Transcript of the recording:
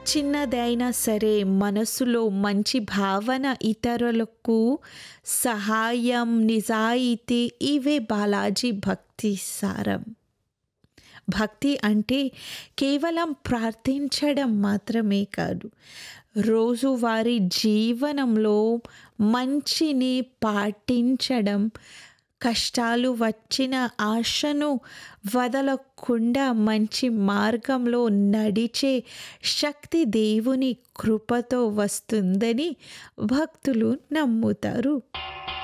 చిన్నదైనా సరే మనసులో మంచి భావన ఇతరులకు సహాయం నిజాయితీ ఇవే బాలాజీ భక్తి సారం భక్తి అంటే కేవలం ప్రార్థించడం మాత్రమే కాదు రోజువారీ జీవనంలో మంచిని పాటించడం కష్టాలు వచ్చిన ఆశను వదలకుండా మంచి మార్గంలో నడిచే శక్తి దేవుని కృపతో వస్తుందని భక్తులు నమ్ముతారు